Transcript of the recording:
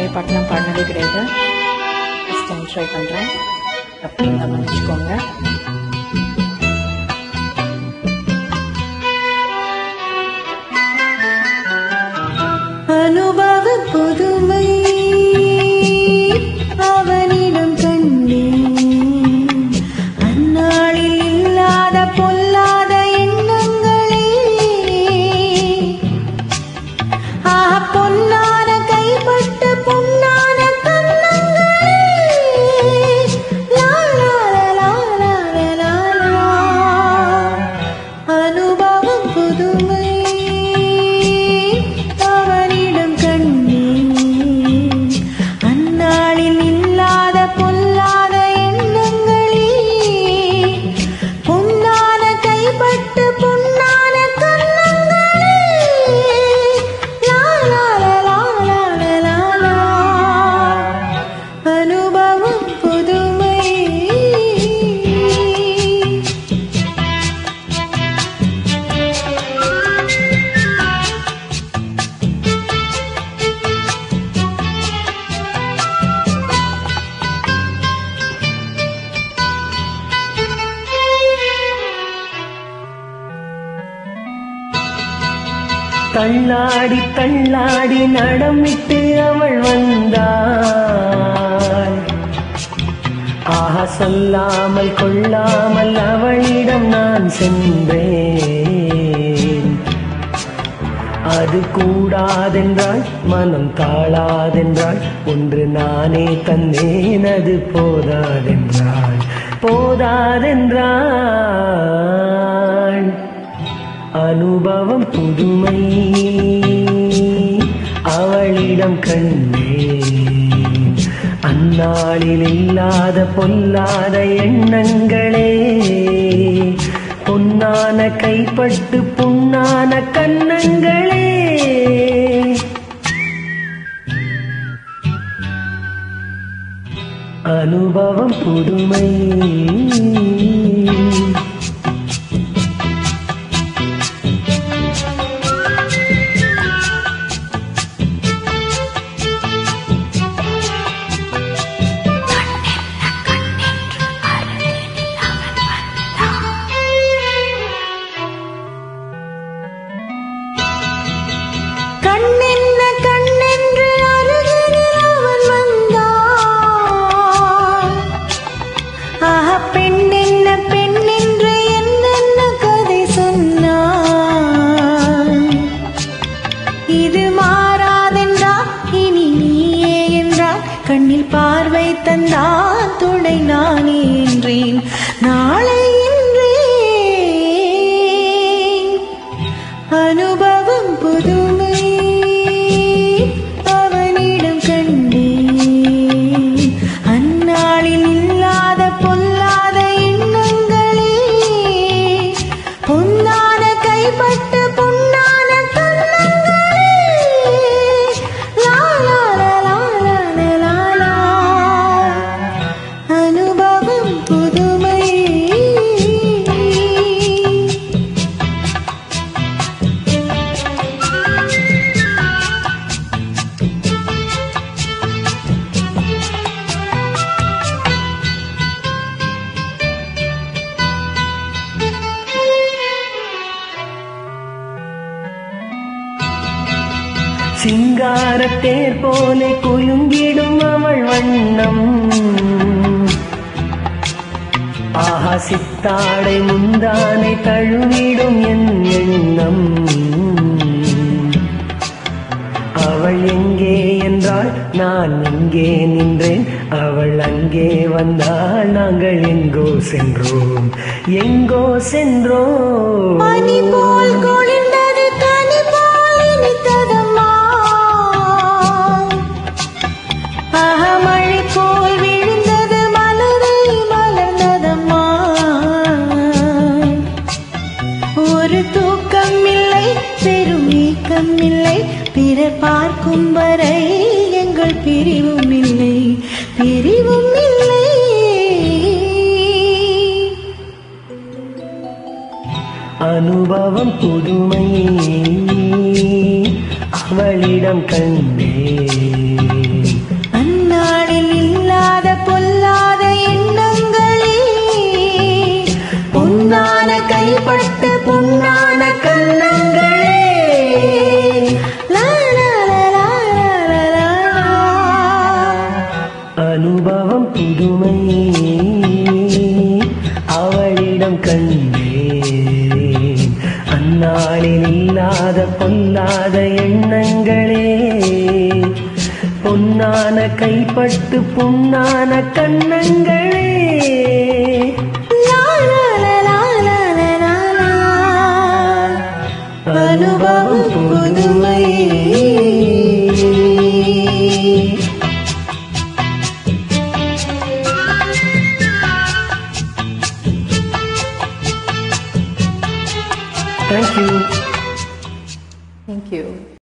மாதிரி பாட்டு நான் பாடினதே கிடையாது ஃபஸ்ட் டைம் ட்ரை பண்ணுறேன் அப்படி இருந்தால் மன்னிச்சுக்கோங்க அனுபவ புதுமை அவனிடம் கண்டேன் அந்நாளில் இல்லாத பொல்லாத எண்ணங்களே ஆஹா பொன்னான கைப்பட்ட பொன்னான கண்ணங்களே லா, லா, லா, லா, லா, லா, லா. அனுபவம் புதுமை அவனிடம் கண்டேன் அந்நாளில் இல்லாத பொல்லாத எண்ணங்களே பொன்னான கைப்பட்டு பொன்னான கண்ணங்களே லா, லா, லா, லா, லா, லா, லா, லா. அனுபவம் புதுமை தள்ளாடி தள்ளாடி நடமிட்டு அவள் வந்தாள் ஆஹா சொல்லாமல் கொள்ளாமல் அவளிடம் நான் சென்றேன் அது கூடாதென்றாள் மனம் தாழாதென்றாள் ஒன்று நானே தந்தேன் அது போதாதென்றாள் போதாதென்றாள் அனுபவம் புதுமை அவளிடம் கண்டேன் அந்நாளில் இல்லாத பொல்லாத எண்ணங்களே பொன்னான கைப்பட்டு புண்ணான கண்ணங்களே அனுபவம் புதுமை கண்ணென்ன கண்ணென்று அருகினில் அவன் வந்தான் ஆஹா பெண்ணென்ன பெண்ணென்று என்னென்ன கதை சொன்னான் இது மாறாதென்றால் இனி நீயே என்றால் கண்ணில் பார்வை தந்தான் துணை நானே என்றேன் நாளை என்றேன் அனுபவம் புதுமை அவனிடம் கண்டேன் அந்நாளில் இல்லாத பொல்லாத எண்ணங்களே பொன்னான கைப்பட்ட பொன்னான கண்ணங்களே லா, லா, லா, லா, லா, லா, லா, லா. அனுபவம் புதுமை சிங்காரத்தேர் போலே குலுங்கிடும் அவள் வண்ணம் ஆஹா சித்தாடை முந்தானை தழுவிடும் என் எண்ணம் அவள் எங்கே என்றால் நான் இங்கே நின்றேன் அவள் அங்கே வந்தால் நாங்கள் எங்கோ சென்றோம் எங்கோ சென்றோம் பனி போல் குளிர்ந்தது கனி போல் இனித்ததம்மா ஆஹா மழை போல் விழுந்தது மலரை மலர்ந்ததம்மா ஒரு தூக்கம் இல்லை பெரும் ஏக்கம் இல்லை பிறர் பார்க்கும் வரை எங்கள் பிரிவும் இல்லை பிரிவும் இல்லை அனுபவம் புதுமை அவளிடம் கண்டேன் பொல்லாத எண்ணங்களே பொன்னான கைப்பட்டு புண்ணான கண்ணங்களே லா, லா, லா, லா, லா, லா, லா, லா. அனுபவம் புதுமை தேங்க்யூ தேங்க்யூ